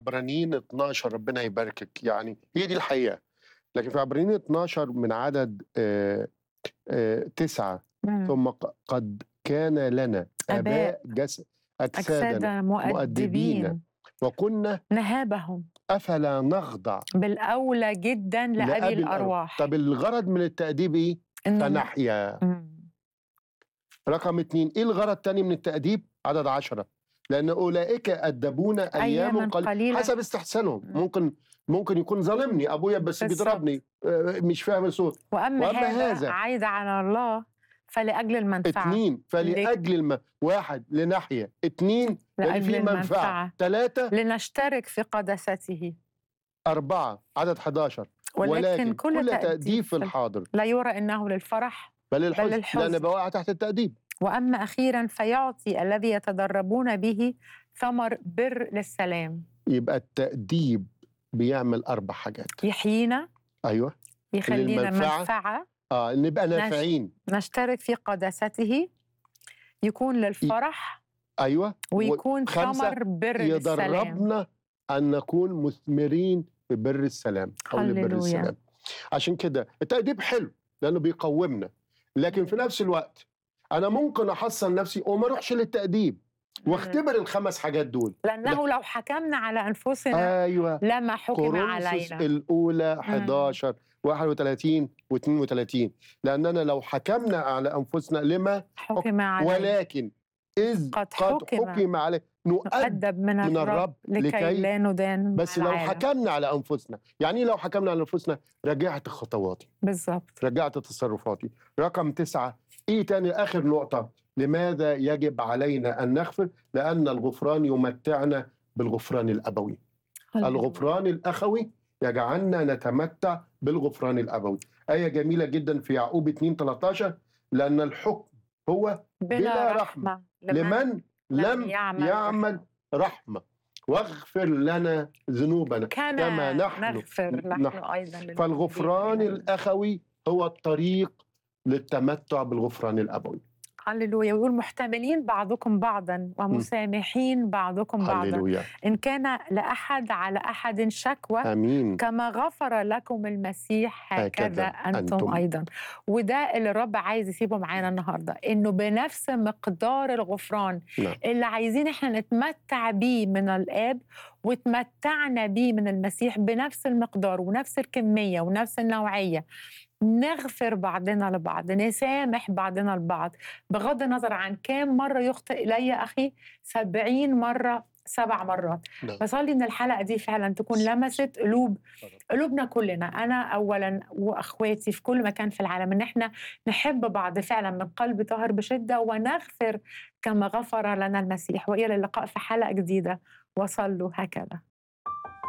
عبرانيين 12 ربنا يباركك يعني هي دي الحقيقة لكن في عبرانيين 12 من عدد آه، آه، تسعة مم. ثم ق- قد كان لنا آباء آباء جس أجسادا أجسادا مؤدبين مؤدبين وكنا نهابهم أفلا نخضع بالأولى جدا لأبي لأبي الأرواح الأرواح طب الغرض من التأديب إيه؟ إنه ن- فنحيا مم. رقم اتنين إيه الغرض التاني من التأديب؟ عدد عشرة لأن أولئك أدبون أيام أياما قليلة قليلة حسب استحسانهم مم. ممكن ممكن يكون ظالمني أبويا بس بالظبط بيضربني آه، مش فاهم الصوت وأما, وأما هذا هذا عايد على الله فلأجل المنفعة اتنين فلأجل الم... واحد لناحية اتنين لأن لأجل في منفعة المنفعة ثلاثة لنشترك في قداسته أربعة عدد 11 ولكن, ولكن كل, كل تأديب تأديب في في ال- الحاضر لا يرى إنه للفرح بل الحزن لأن للحزن. بوقع تحت التأديب وأما أخيرا فيعطي الذي يتدربون به ثمر بر للسلام يبقى التأديب بيعمل أربع حاجات يحيينا أيوه يخلينا للمنفعة. منفعة آه نبقى نافعين نشترك في قداسته يكون للفرح أيوه ويكون خمسة ثمر بر للسلام يدربنا أن نكون مثمرين في بر السلام أو لبر هللويا. السلام عشان كده التأديب حلو لأنه بيقومنا لكن في نفس الوقت أنا ممكن أحصن نفسي وما أروحش للتأديب واختبر الخمس حاجات دول لأنه لو حكمنا على أنفسنا أيوه لما حكم كورنثوس علينا الأولى 11 31 و32 لأننا لو حكمنا على أنفسنا لما حكم علينا ولكن إذ قد قد حكم. حكم عليه نؤدب نؤدب من, من الرب, الرب لكي, لكي- لا ندان بس مع لو العالم. حكمنا على أنفسنا يعني إيه لو حكمنا على أنفسنا رجعت خطواتي بالظبط رجعت تصرفاتي رقم تسعة إيه تاني آخر نقطة لماذا يجب علينا أن نغفر لأن الغفران يمتعنا بالغفران الأبوي الغفران الأخوي يجعلنا نتمتع بالغفران الأبوي آية جميلة جدا في يعقوب 2 13 لأن الحكم هو بلا, بلا رحمة, لمن لم يعمل يعمل رحمة واغفر لنا ذنوبنا كما, كما نحن نغفر نحن نحن. أيضا للمذنبين فالغفران إلينا. الأخوي هو الطريق للتمتع بالغفران الأبوي هللويا ويقول محتملين بعضكم بعضا ومسامحين بعضكم بعضا هللويا إن كان لأحد على أحد شكوى آمين كما غفر لكم المسيح هكذا هكذا أنتم, أنتم. أيضا وده اللي الرب عايز يسيبه معانا النهاردة إنه بنفس مقدار الغفران نعم. اللي عايزين إحنا نتمتع بيه من الآب وتمتعنا بيه من المسيح بنفس المقدار ونفس الكمية ونفس النوعية نغفر بعضنا لبعض نسامح بعضنا البعض بغض النظر عن كام مرة يخطئ إلي أخي سبعين مرة سبع مرات نعم. بصلي ان الحلقه دي فعلا تكون لمست قلوب قلوبنا كلنا انا اولا واخواتي في كل مكان في العالم ان احنا نحب بعض فعلا من قلب طاهر بشده ونغفر كما غفر لنا المسيح والى اللقاء في حلقه جديده وصلوا هكذا